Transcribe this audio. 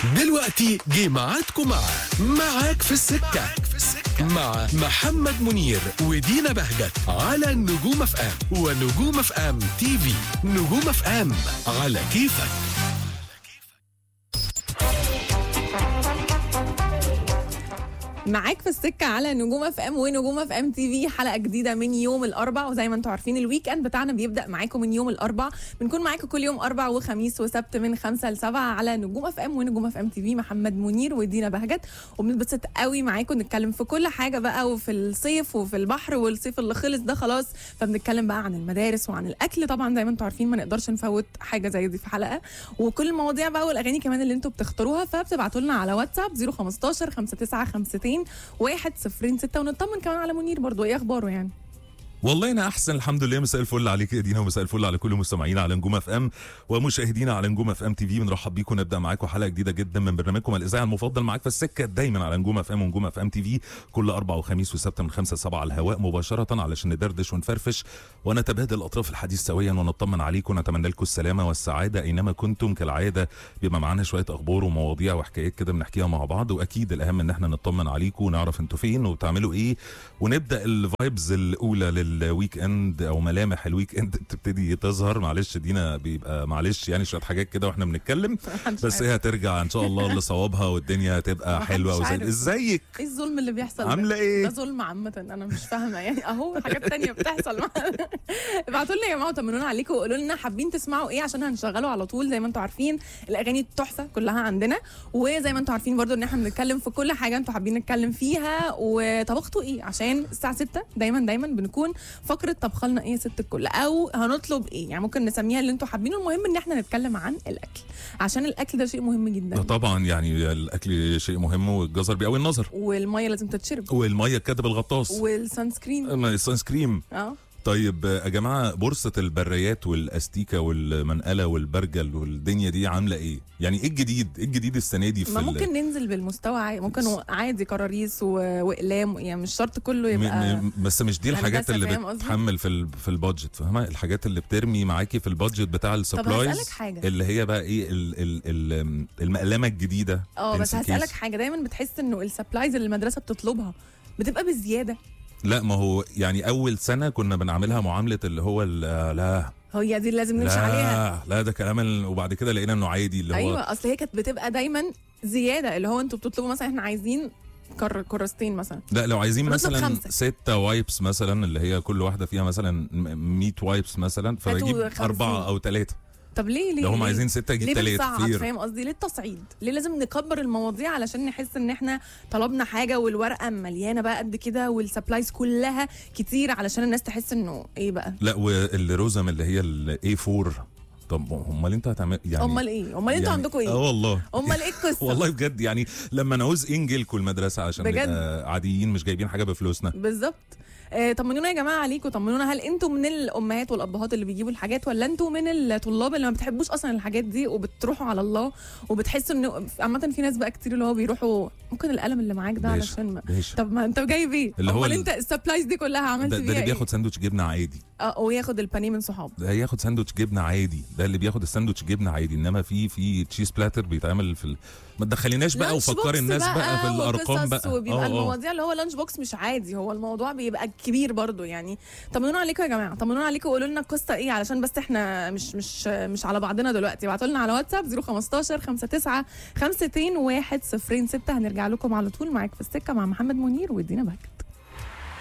دلوقتي جه ميعادكم مع معاك في السكة مع محمد منير ودينا بهجت على نجوم اف ام ونجوم اف ام تي في نجوم اف ام على كيفك معاك في السكه على نجوم اف ام ونجوم اف ام تي في حلقه جديده من يوم الاربع وزي ما انتم عارفين الويك اند بتاعنا بيبدا معاكم من يوم الاربع بنكون معاكم كل يوم اربع وخميس وسبت من خمسة لسبعة على نجوم اف ام ونجوم اف ام تي في محمد منير ودينا بهجت وبنتبسط قوي معاكم نتكلم في كل حاجه بقى وفي الصيف وفي البحر والصيف اللي خلص ده خلاص فبنتكلم بقى عن المدارس وعن الاكل طبعا زي ما انتم عارفين ما نقدرش نفوت حاجه زي دي في حلقه وكل المواضيع بقى والاغاني كمان اللي انتم بتختاروها فبتبعتوا لنا على واتساب 015 5952 1 0 6 ونطمن كمان على منير برضو ايه اخباره يعني والله انا احسن الحمد لله مساء الفل عليك يا دينا ومساء الفل على كل مستمعينا على نجوم اف ام ومشاهدينا على نجوم اف ام تي في بنرحب بيكم نبدا معاكم حلقه جديده جدا من برنامجكم الاذاعي المفضل معاك في السكه دايما على نجوم اف ام ونجوم اف ام تي في كل اربع وخميس وسبت من خمسة سبعة على الهواء مباشره علشان ندردش ونفرفش ونتبادل اطراف الحديث سويا ونطمن عليكم ونتمنى لكم السلامه والسعاده اينما كنتم كالعاده بيبقى معانا شويه اخبار ومواضيع وحكايات كده بنحكيها مع بعض واكيد الاهم ان احنا نطمن عليكم ونعرف انتوا فين وبتعملوا ايه ونبدا الفايبز الاولى للويك اند او ملامح الويك اند بتبتدي تظهر معلش دينا بيبقى معلش يعني شويه حاجات كده واحنا بنتكلم محدش بس عارف. هي هترجع ان شاء الله لصوابها والدنيا هتبقى محدش حلوه وزي عارف. ازيك ايه الظلم اللي بيحصل ده؟ عاملة إيه؟ ده ظلم عامة انا مش فاهمة يعني اهو حاجات تانية بتحصل معانا ابعتوا لنا يا جماعة وطمنونا عليكم وقولوا لنا حابين تسمعوا ايه عشان هنشغله على طول زي ما انتم عارفين الاغاني التحفة كلها عندنا وزي ما انتم عارفين برضو ان احنا بنتكلم في كل حاجة انتم حابين نتكلم فيها وطبختوا ايه عشان الساعة 6 دايما دايما بنكون فقرة طبخ لنا ايه يا ست الكل او هنطلب ايه يعني ممكن نسميها اللي انتم حابينه المهم ان احنا نتكلم عن الاكل عشان الاكل ده شيء مهم جدا ده طبعا يعني الاكل شيء مهم والجزر بيقوي النظر والميه لازم تتشرب والميه الكاتب الغطاس والسان سكرين أما السان سكريم اه طيب يا جماعه بورصه البريات والاستيكه والمنقله والبرجل والدنيا دي عامله ايه؟ يعني ايه الجديد؟ ايه الجديد السنه دي في ما ال- ممكن ننزل بالمستوى عادي ممكن عادي كراريس و... واقلام يعني مش شرط كله م- يبقى م- بس مش دي الحاجات هندسة، اللي فاهم قصدي؟ بتتحمل في ال- في البادجت فاهمه الحاجات اللي بترمي معاكي في البادجت بتاع السبلايز هسألك حاجة. اللي هي بقى ايه ال ال ال المقلمه الجديده اه بس pencil هسألك case. حاجه دايما بتحس انه السبلايز اللي المدرسه بتطلبها بتبقى بزياده لا ما هو يعني اول سنه كنا بنعملها معامله اللي هو ال- آه، لا هي دي اللي لازم نمشي عليها لا لا ده كلام ال- وبعد كده لقينا انه عادي اللي هو ايوه اصل هي كانت بتبقى دايما زياده اللي هو انتوا بتطلبوا مثلا احنا عايزين كر... كراستين مثلا لا لو عايزين بنطلب مثلا خمسة. ستة وايبس مثلا اللي هي كل واحده فيها مثلا 100 وايبس مثلا فبجيب خمسين. أربعة أو ثلاثة طب ليه ليه لو هم ليه؟ عايزين ستة أجيب ليه ثلاثة بنصعد كتير فاهم قصدي ليه التصعيد ليه لازم نكبر المواضيع علشان نحس ان احنا طلبنا حاجه والورقه مليانه بقى قد كده والسبلايز كلها كتير علشان الناس تحس انه ايه بقى لا والرزم اللي هي الاي 4 طب امال انت هتعمل يعني امال ايه امال انتوا يعني- عندكم ايه اه والله امال ايه القصه والله بجد يعني لما نعوز انجلكوا المدرسه عشان بجد؟ نبقى عاديين مش جايبين حاجه بفلوسنا بالظبط آه، طمنونا يا جماعه عليكم طمنونا هل انتوا من الامهات والابهات اللي بيجيبوا الحاجات ولا انتوا من الطلاب اللي ما بتحبوش اصلا الحاجات دي وبتروحوا على الله وبتحسوا انه عامه في ناس بقى كتير اللي هو بيروحوا ممكن القلم اللي معاك ده باشا، علشان ما باشا. طب ما انت جايب ايه اللي هو امال ال- انت السبلايز دي كلها عملت ده, فيها ده اللي ايه بياخد ساندوتش جبنه عادي اه وياخد البانيه من صحابه ده هياخد ساندوتش جبنه عادي ده اللي بياخد الساندوتش جبنه عادي انما في في تشيز بلاتر بيتعمل في ال... ما تدخليناش بقى لانش وفكري بوكس الناس بقى, في الارقام وقصص بقى وبيبقى آه، آه. المواضيع اللي هو لانش بوكس مش عادي هو الموضوع بيبقى كبير برضو يعني طمنونا عليكم يا جماعه طمنونا عليكم وقولوا لنا القصه ايه علشان بس احنا مش مش مش على بعضنا دلوقتي ابعتوا لنا على واتساب 015 59 52 106 هنرجع لكم على طول معاك في السكه مع محمد منير ودينا بهجت